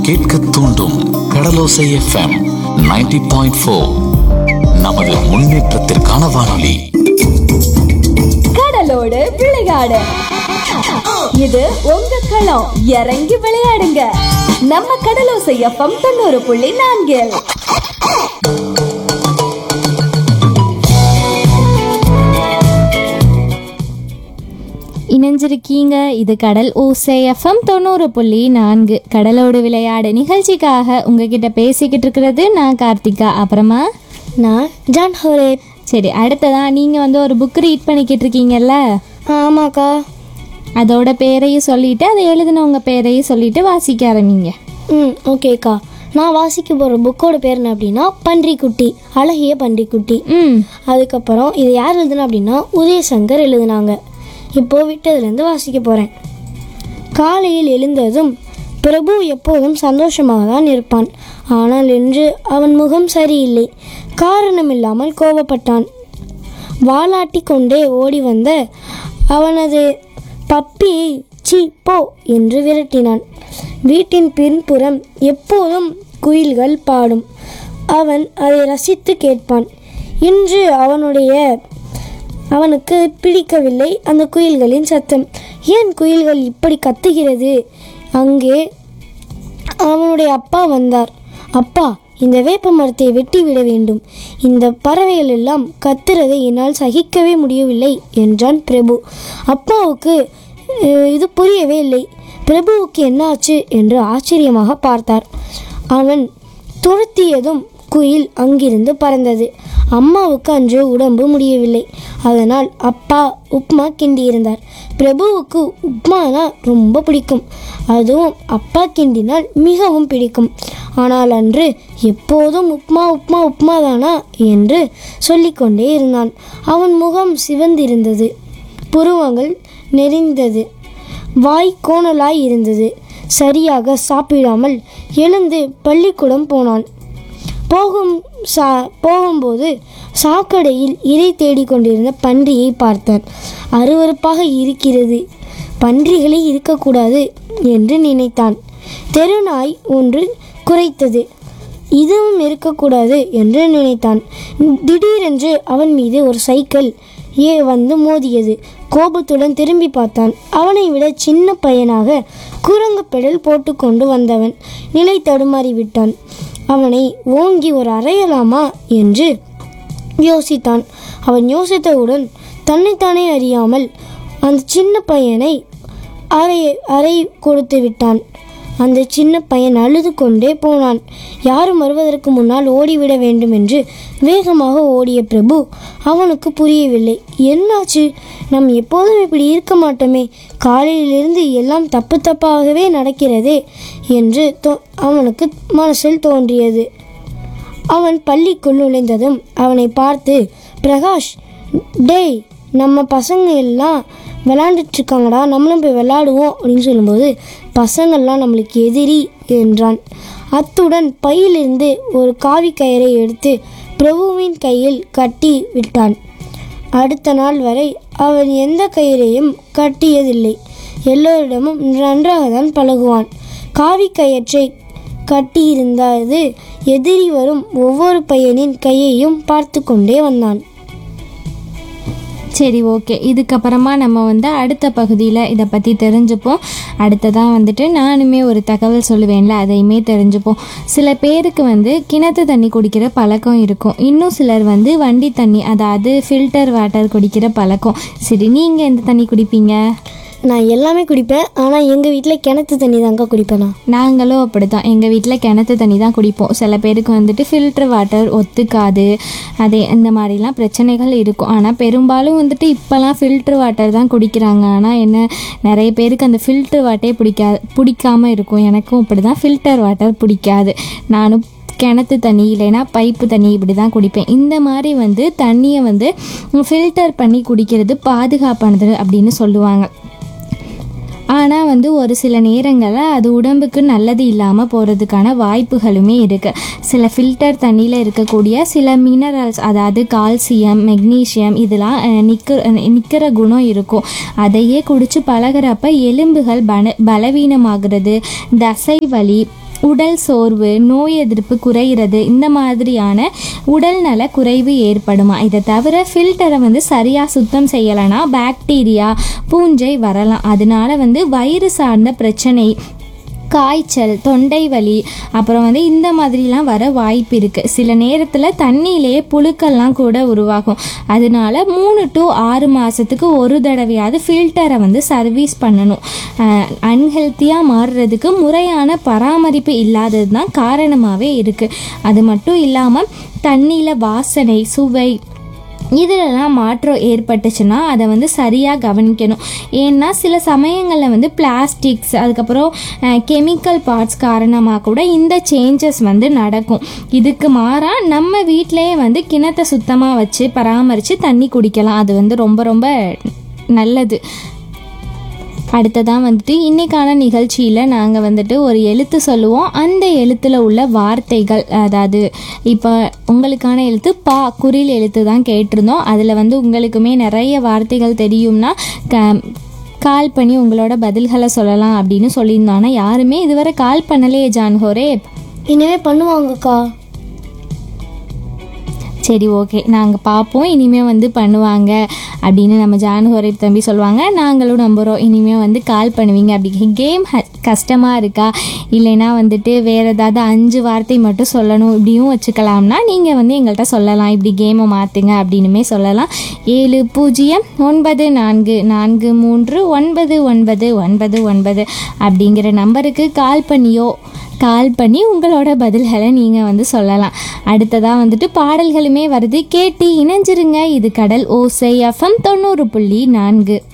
கேட்க தூண்டும் கடலோசை FM 90.4 point four நமது முன்னேற்றத்திற்கான வானொலி கடலோடு விளையாடு இது உங்க களம் இறங்கி விளையாடுங்க நம்ம கடலோசை எஃப்எம் தொண்ணூறு புள்ளி நான்கில் இணைஞ்சிருக்கீங்க இது கடல் ஓசை எஃப்எம் தொண்ணூறு புள்ளி நான்கு கடலோடு விளையாடு நிகழ்ச்சிக்காக உங்ககிட்ட பேசிக்கிட்டு இருக்கிறது நான் கார்த்திகா அப்புறமா நான் ஜான் ஹோரேப் சரி அடுத்ததா நீங்கள் வந்து ஒரு புக் ரீட் பண்ணிக்கிட்டு இருக்கீங்கல்ல ஆமாக்கா அதோட பேரையும் சொல்லிட்டு அதை எழுதினவங்க பேரையும் சொல்லிட்டு வாசிக்க ஆரம்பிங்க ம் ஓகேக்கா நான் வாசிக்க போகிற புக்கோட பேர் என்ன அப்படின்னா பன்றிக்குட்டி அழகிய பன்றிக்குட்டி ம் அதுக்கப்புறம் இதை யார் எழுதுனா அப்படின்னா உதயசங்கர் எழுதுனாங்க இப்போ விட்டதுலேருந்து வாசிக்க போகிறேன் காலையில் எழுந்ததும் பிரபு எப்போதும் சந்தோஷமாக தான் இருப்பான் ஆனால் இன்று அவன் முகம் சரியில்லை காரணமில்லாமல் கோபப்பட்டான் வாலாட்டி கொண்டே ஓடி வந்த அவனது பப்பியை சீ போ என்று விரட்டினான் வீட்டின் பின்புறம் எப்போதும் குயில்கள் பாடும் அவன் அதை ரசித்து கேட்பான் இன்று அவனுடைய அவனுக்கு பிடிக்கவில்லை அந்த குயில்களின் சத்தம் ஏன் குயில்கள் இப்படி கத்துகிறது அங்கே அவனுடைய அப்பா வந்தார் அப்பா இந்த வேப்ப மரத்தை வெட்டி விட வேண்டும் இந்த பறவைகள் எல்லாம் கத்துறதை என்னால் சகிக்கவே முடியவில்லை என்றான் பிரபு அப்பாவுக்கு அஹ், இது புரியவே இல்லை பிரபுவுக்கு என்னாச்சு என்று ஆச்சரியமாக பார்த்தார் அவன் துரத்தியதும் குயில் அங்கிருந்து பறந்தது அம்மாவுக்கு அன்று உடம்பு முடியவில்லை அதனால் அப்பா உப்மா கிண்டியிருந்தார் பிரபுவுக்கு உப்மானா ரொம்ப பிடிக்கும் அதுவும் அப்பா கிண்டினால் மிகவும் பிடிக்கும் ஆனால் அன்று எப்போதும் உப்மா உப்மா உப்மா தானா என்று சொல்லிக்கொண்டே இருந்தான் அவன் முகம் சிவந்திருந்தது புருவங்கள் நெறிந்தது வாய் கோணலாய் இருந்தது சரியாக சாப்பிடாமல் எழுந்து பள்ளிக்கூடம் போனான் போகும் சா போகும்போது சாக்கடையில் இறை தேடிக் கொண்டிருந்த பன்றியை பார்த்தான் அருவருப்பாக இருக்கிறது பன்றிகளே இருக்கக்கூடாது என்று நினைத்தான் தெருநாய் ஒன்று குறைத்தது இதுவும் இருக்கக்கூடாது என்று நினைத்தான் திடீரென்று அவன் மீது ஒரு சைக்கிள் ஏ வந்து மோதியது கோபத்துடன் திரும்பி பார்த்தான் அவனை விட சின்ன பையனாக குரங்கு பெடல் போட்டுக்கொண்டு வந்தவன் நிலை தடுமாறி விட்டான் அவனை ஓங்கி ஒரு அறையலாமா என்று யோசித்தான் அவன் யோசித்தவுடன் தன்னைத்தானே அறியாமல் அந்த சின்ன பையனை அறை அறை கொடுத்து விட்டான் அந்த சின்ன பையன் அழுது கொண்டே போனான் யாரும் வருவதற்கு முன்னால் ஓடிவிட வேண்டும் என்று வேகமாக ஓடிய பிரபு அவனுக்கு புரியவில்லை என்னாச்சு நாம் எப்போதும் இப்படி இருக்க மாட்டோமே காலையிலிருந்து எல்லாம் தப்பு தப்பாகவே நடக்கிறதே என்று தோ அவனுக்கு மனசில் தோன்றியது அவன் பள்ளிக்குள் நுழைந்ததும் அவனை பார்த்து பிரகாஷ் டேய் நம்ம பசங்க எல்லாம் விளாண்டுட்டு இருக்காங்கடா நம்மளும் போய் விளாடுவோம் அப்படின்னு சொல்லும்போது பசங்கள்லாம் நம்மளுக்கு எதிரி என்றான் அத்துடன் பையிலிருந்து ஒரு காவி கயிறை எடுத்து பிரபுவின் கையில் கட்டி விட்டான் அடுத்த நாள் வரை அவன் எந்த கயிறையும் கட்டியதில்லை எல்லோரிடமும் நன்றாக தான் பழகுவான் காவி கயிற்றை கட்டியிருந்தது எதிரி வரும் ஒவ்வொரு பையனின் கையையும் பார்த்து கொண்டே வந்தான் சரி ஓகே இதுக்கப்புறமா நம்ம வந்து அடுத்த பகுதியில் இதை பற்றி தெரிஞ்சுப்போம் அடுத்ததாக வந்துட்டு நானுமே ஒரு தகவல் சொல்லுவேன்ல அதையுமே தெரிஞ்சுப்போம் சில பேருக்கு வந்து கிணத்து தண்ணி குடிக்கிற பழக்கம் இருக்கும் இன்னும் சிலர் வந்து வண்டி தண்ணி அதாவது ஃபில்டர் வாட்டர் குடிக்கிற பழக்கம் சரி நீங்கள் எந்த தண்ணி குடிப்பீங்க நான் எல்லாமே குடிப்பேன் ஆனால் எங்கள் வீட்டில் கிணத்து தண்ணி தாங்க குடிப்பேன் நான் நாங்களும் அப்படி தான் எங்கள் வீட்டில் கிணத்து தண்ணி தான் குடிப்போம் சில பேருக்கு வந்துட்டு ஃபில்டர் வாட்டர் ஒத்துக்காது அதே இந்த மாதிரிலாம் பிரச்சனைகள் இருக்கும் ஆனால் பெரும்பாலும் வந்துட்டு இப்போல்லாம் ஃபில்டர் வாட்டர் தான் குடிக்கிறாங்க ஆனால் என்ன நிறைய பேருக்கு அந்த ஃபில்டர் வாட்டரே பிடிக்காது பிடிக்காம இருக்கும் எனக்கும் இப்படி தான் ஃபில்டர் வாட்டர் பிடிக்காது நானும் கிணத்து தண்ணி இல்லைன்னா பைப்பு தண்ணி இப்படி தான் குடிப்பேன் இந்த மாதிரி வந்து தண்ணியை வந்து ஃபில்டர் பண்ணி குடிக்கிறது பாதுகாப்பானது அப்படின்னு சொல்லுவாங்க ஆனால் வந்து ஒரு சில நேரங்களில் அது உடம்புக்கு நல்லது இல்லாமல் போகிறதுக்கான வாய்ப்புகளுமே இருக்குது சில ஃபில்டர் தண்ணியில் இருக்கக்கூடிய சில மினரல்ஸ் அதாவது கால்சியம் மெக்னீசியம் இதெல்லாம் அஹ், நிக்க நிற்கிற குணம் இருக்கும் அதையே குடித்து பழகிறப்ப எலும்புகள் பல பலவீனமாகிறது தசை வலி உடல் சோர்வு நோய் எதிர்ப்பு குறையிறது இந்த மாதிரியான உடல்நல குறைவு ஏற்படுமா இதை தவிர ஃபில்டரை வந்து சரியாக சுத்தம் செய்யலைன்னா பாக்டீரியா பூஞ்சை வரலாம் அதனால வந்து வயிறு சார்ந்த பிரச்சனை காய்ச்சல் தொண்டை வலி அப்புறம் வந்து இந்த மாதிரிலாம் வர வாய்ப்பு இருக்குது சில நேரத்தில் தண்ணியிலேயே புழுக்கள்லாம் கூட உருவாகும் அதனால மூணு டு ஆறு மாதத்துக்கு ஒரு தடவையாவது ஃபில்டரை வந்து சர்வீஸ் பண்ணணும் அன்ஹெல்த்தியாக மாறுறதுக்கு முறையான பராமரிப்பு இல்லாதது தான் காரணமாகவே இருக்குது அது மட்டும் இல்லாமல் தண்ணியில் வாசனை சுவை இதிலெல்லாம் மாற்றம் ஏற்பட்டுச்சுன்னா அதை வந்து சரியாக கவனிக்கணும் ஏன்னா சில சமயங்களில் வந்து பிளாஸ்டிக்ஸ் அதுக்கப்புறம் கெமிக்கல் பார்ட்ஸ் காரணமாக கூட இந்த சேஞ்சஸ் வந்து நடக்கும் இதுக்கு மாறாக நம்ம வீட்டிலேயே வந்து கிணத்தை சுத்தமாக வச்சு பராமரித்து தண்ணி குடிக்கலாம் அது வந்து ரொம்ப ரொம்ப நல்லது அடுத்ததான் வந்துட்டு இன்னைக்கான நிகழ்ச்சியில் நாங்கள் வந்துட்டு ஒரு எழுத்து சொல்லுவோம் அந்த எழுத்தில் உள்ள வார்த்தைகள் அதாவது இப்போ உங்களுக்கான எழுத்து பா குரில் எழுத்து தான் கேட்டிருந்தோம் அதில் வந்து உங்களுக்குமே நிறைய வார்த்தைகள் தெரியும்னா க கால் பண்ணி உங்களோட பதில்களை சொல்லலாம் அப்படின்னு சொல்லியிருந்தோம் ஆனால் யாருமே இதுவரை கால் பண்ணலையே ஜான்ஹோரே இனிமே பண்ணுவாங்கக்கா சரி ஓகே நாங்கள் பார்ப்போம் இனிமேல் வந்து பண்ணுவாங்க அப்படின்னு நம்ம ஜானுஹோரை தம்பி சொல்லுவாங்க நாங்களும் நம்புகிறோம் இனிமேல் வந்து கால் பண்ணுவீங்க அப்படி கேம் கஷ்டமாக இருக்கா இல்லைன்னா வந்துட்டு வேறு ஏதாவது அஞ்சு வார்த்தை மட்டும் சொல்லணும் இப்படியும் வச்சுக்கலாம்னா நீங்கள் வந்து எங்கள்கிட்ட சொல்லலாம் இப்படி கேமை மாற்றுங்க அப்படின்னுமே சொல்லலாம் ஏழு பூஜ்ஜியம் ஒன்பது நான்கு நான்கு மூன்று ஒன்பது ஒன்பது ஒன்பது ஒன்பது அப்படிங்கிற நம்பருக்கு கால் பண்ணியோ கால் பண்ணி உங்களோட பதில்களை நீங்கள் வந்து சொல்லலாம் அடுத்ததாக வந்துட்டு பாடல்களுமே வருது கேட்டு இணைஞ்சிருங்க இது கடல் ஓசை எஃப்எம் தொண்ணூறு புள்ளி நான்கு